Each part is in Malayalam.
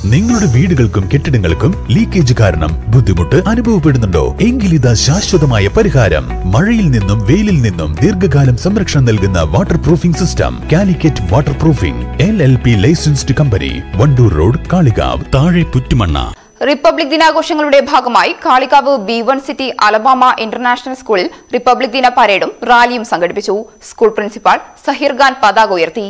നിങ്ങളുടെ വീടുകൾക്കും കെട്ടിടങ്ങൾക്കും ലീക്കേജ് കാരണം ബുദ്ധിമുട്ട് അനുഭവപ്പെടുന്നുണ്ടോ എങ്കിലിതാ ശാശ്വതമായ പരിഹാരം മഴയിൽ നിന്നും വെയിലിൽ നിന്നും ദീർഘകാലം സംരക്ഷണം നൽകുന്ന water proofing system Calicut water proofing L L P licensed company Wandoor road Kalikavu താഴെ പുറ്റുമണ്ണ റിപ്പബ്ലിക് ദിനാഘോഷങ്ങളുടെ ഭാഗമായി Kalikavu B one city Alabama international സ്കൂളിൽ റിപ്പബ്ലിക് ദിന പരേഡും റാലിയും സംഘടിപ്പിച്ചു സ്കൂൾ പ്രിൻസിപ്പാൾ സഹീർ ഖാൻ പതാക ഉയർത്തി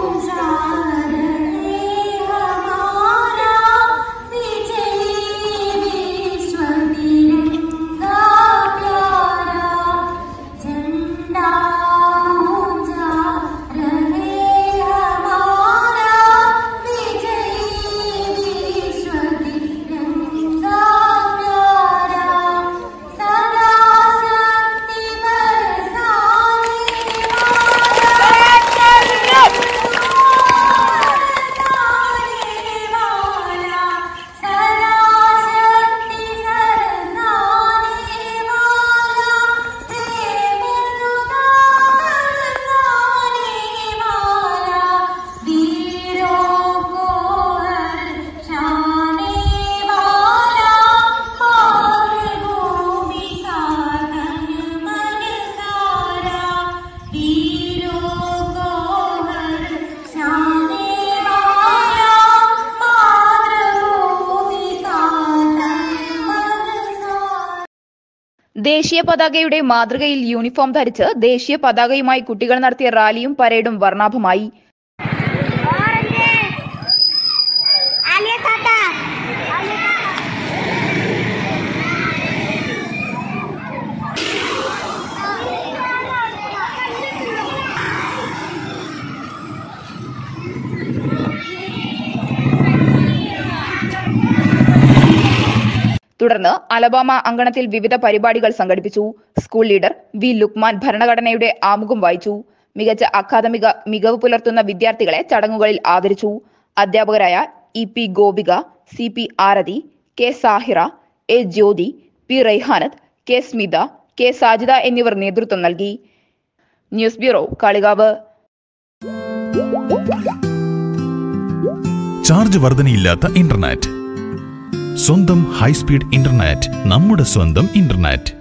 ദേശീയ പതാകയുടെ മാതൃകയിൽ യൂണിഫോം ധരിച്ച് ദേശീയ പതാകയുമായി കുട്ടികൾ നടത്തിയ റാലിയും പരേഡും വർണ്ണാഭമായി തുടർന്ന് അലബാമ അങ്കണത്തിൽ വിവിധ പരിപാടികൾ സംഘടിപ്പിച്ചു സ്കൂൾ ലീഡർ വി ലുക്മാൻ ഭരണഘടനയുടെ ആമുഖം വായിച്ചു മികച്ച അക്കാദമിക മികവ് പുലർത്തുന്ന വിദ്യാർത്ഥികളെ ചടങ്ങുകളിൽ ആദരിച്ചു അധ്യാപകരായ E P Gopika C P Arathi K Sahira A Jyothi P Raihanath K Smitha K Sajida എന്നിവർ നേതൃത്വം നൽകി ന്യൂസ് ബ്യൂറോ കാളികാവ് ചാർജ് വർധനയില്ലാത്ത ഇന്റർനെറ്റ് സ്വന്തം ഹൈസ്പീഡ് ഇന്റർനെറ്റ് നമ്മുടെ സ്വന്തം ഇന്റർനെറ്റ്